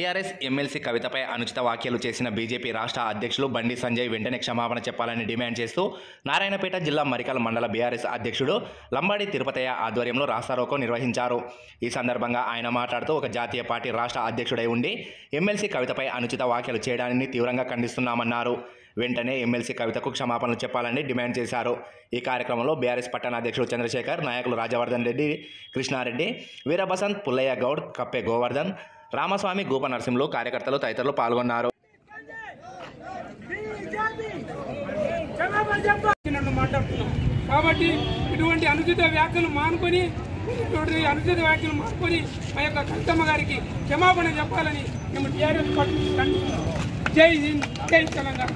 BRS MLC కవితపై అనుచిత వ్యాఖ్యలు చేసిన బీజేపీ రాష్ట్ర అధ్యక్షులు బండి సంజయ్ వెంటనే క్షమాపణ చెప్పాలని డిమాండ్ చేస్తూ నారాయణపేట జిల్లా మరికల్ మండల బీఆర్ఎస్ అధ్యక్షుడు లంబాడి తిరుపతయ్య ఆధ్వర్యంలో రాస్తారోకో నిర్వహించారు ఈ సందర్భంగా ఆయన మాట్లాడుతూ ఒక జాతీయ పార్టీ రాష్ట్ర అధ్యక్షుడై ఉండి ఎమ్మెల్సీ కవితపై అనుచిత వ్యాఖ్యలు చేయడాన్ని తీవ్రంగా ఖండిస్తున్నామన్నారు వెంటనే ఎమ్మెల్సీ కవితకు క్షమాపణలు చెప్పాలని డిమాండ్ చేశారు ఈ కార్యక్రమంలో బీఆర్ఎస్ పట్టణ అధ్యక్షుడు చంద్రశేఖర్ నాయకులు రాజవర్ధన్ రెడ్డి కృష్ణారెడ్డి వీరబసంత్ పుల్లయ్య గౌడ్ కప్పే గోవర్ధన్ రామస్వామి గోప నరసింహులు కార్యకర్తలు తదితరులు పాల్గొన్నారు ఇచ్చినట్టు మాట్లాడుతున్నాం కాబట్టి ఇటువంటి అనుచిత వ్యాఖ్యలు మానుకొని ఇటువంటి అనుచిత వ్యాఖ్యలు మానుకొని మా యొక్క కవితమ్మ గారికి క్షమాపణ చెప్పాలని మేము టీఆర్ఎస్ పార్టీ ఖండిస్తున్నాం జై హింద్ జై తెలంగాణ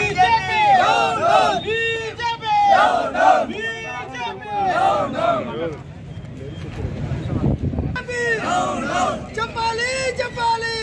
చెప్పాలి చెప్పాలి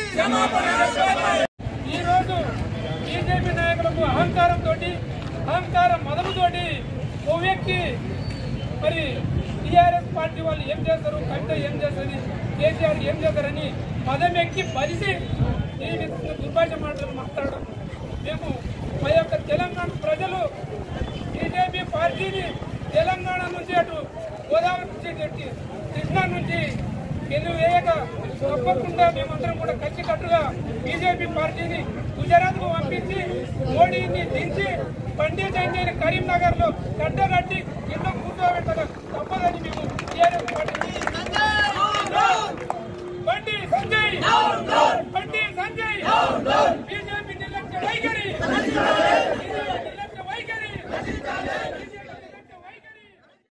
ఈ రోజు బీజేపీ నాయకులకు అహంకారంతో అహంకారం మదముతోటి ఓ వ్యక్తి మరి టీఆర్ఎస్ పార్టీ వాళ్ళు ఏం చేస్తారు కవిత ఏం చేస్తుంది కేసీఆర్ ఏం చేస్తారని పదం ఎక్కి బలిసి ఈ విధంగా దుర్భాష మాటలు మాట్లాడడం మేము మా యొక్క తెలంగాణ ప్రజలు బీజేపీ పార్టీని తెలంగాణ నుంచి అటు గోదావరి నుంచి ఇటు కృష్ణా నుంచి ఎన్ను వేయక తప్పకుండా మేమందరం కూడా కట్టుగా బీజేపీ పార్టీని గుజరాత్ కు పంపించి మోడీని దించి బండి సంజయ్ని కరీంనగర్ లో కట్టగట్టి కింద కూర్చోబెట్టక తప్పదని మేము టీఆర్ఎస్ పార్టీ బండి సంజయ్ బండి సంజయ్